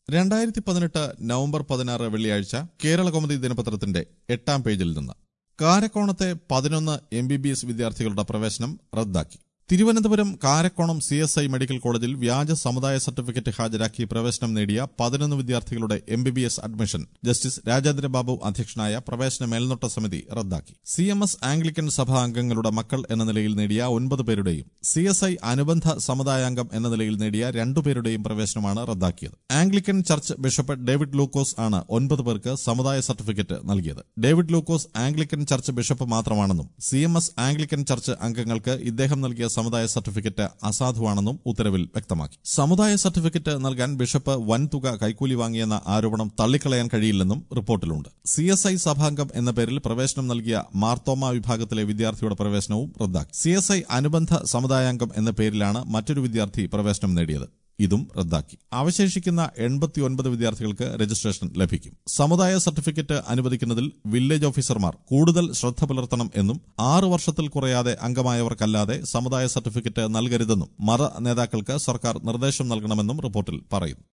രണ്ടായിരത്തി പതിനെട്ട് നവംബർ പതിനാറ് വെള്ളിയാഴ്ച കേരള കൗമുദി ദിനപത്രത്തിന്റെ എട്ടാം പേജിൽ നിന്ന് കാരക്കോണത്തെ പതിനൊന്ന് എം ബി ബി എസ് വിദ്യാർത്ഥികളുടെ പ്രവേശനം റദ്ദാക്കി Thiruvananthapuram Karakonam C S I medical കോളേജിൽ വ്യാജ സമുദായ സർട്ടിഫിക്കറ്റ് ഹാജരാക്കി പ്രവേശനം നേടിയ പതിനൊന്ന് വിദ്യാർത്ഥികളുടെ M B B S admission justice Rajendra Babu അധ്യക്ഷനായ പ്രവേശന മേൽനോട്ട സമിതി റദ്ദാക്കി സി എം എസ് ആംഗ്ലിക്കൻ സഭാ അംഗങ്ങളുടെ മക്കൾ എന്ന നിലയിൽ നേടിയ ഒൻപത് പേരുടെയും സി എസ് ഐ അനുബന്ധ സമുദായാംഗം എന്ന നിലയിൽ നേടിയ രണ്ടുപേരുടെയും പ്രവേശനമാണ് റദ്ദാക്കിയത് Anglican church bishop David Lukose ആണ് ഒൻപത് പേർക്ക് സമുദായ സർട്ടിഫിക്കറ്റ് നൽകിയത് David Lukose Anglican church bishop മാത്രമാണെന്നും C M S Anglican church അംഗങ്ങൾക്ക് ഇദ്ദേഹം നൽകിയ സമുദായ സർട്ടിഫിക്കറ്റ് അസാധുവാണെന്നും ഉത്തരവിൽ വ്യക്തമാക്കി സമുദായ സർട്ടിഫിക്കറ്റ് നൽകാൻ ബിഷപ്പ് വൻതുക കൈക്കൂലി വാങ്ങിയെന്ന ആരോപണം തള്ളിക്കളയാൻ കഴിയില്ലെന്നും റിപ്പോർട്ടിലുണ്ട് സി എസ് ഐ സഭാംഗം എന്ന പേരിൽ പ്രവേശനം നൽകിയ മാർത്തോമ വിഭാഗത്തിലെ വിദ്യാർത്ഥിയുടെ പ്രവേശനവും റദ്ദാക്കി സി എസ് ഐ അനുബന്ധ സമുദായാംഗം എന്ന പേരിലാണ് മറ്റൊരു വിദ്യാർത്ഥി പ്രവേശനം നേടിയത് ഇതും റദ്ദാക്കി അവശേഷിക്കുന്ന എൺപത്തിയൊൻപത് വിദ്യാർത്ഥികൾക്ക് രജിസ്ട്രേഷൻ ലഭിക്കും സമുദായ സർട്ടിഫിക്കറ്റ് അനുവദിക്കുന്നതിൽ വില്ലേജ് ഓഫീസർമാർ കൂടുതൽ ശ്രദ്ധ പുലർത്തണം എന്നും ആറ് വർഷത്തിൽ കുറയാതെ അംഗമായവർക്കല്ലാതെ സമുദായ സർട്ടിഫിക്കറ്റ് നൽകരുതെന്നും മത നേതാക്കൾക്ക് സർക്കാർ നിർദ്ദേശം നൽകണമെന്നും റിപ്പോർട്ടിൽ പറയുന്നു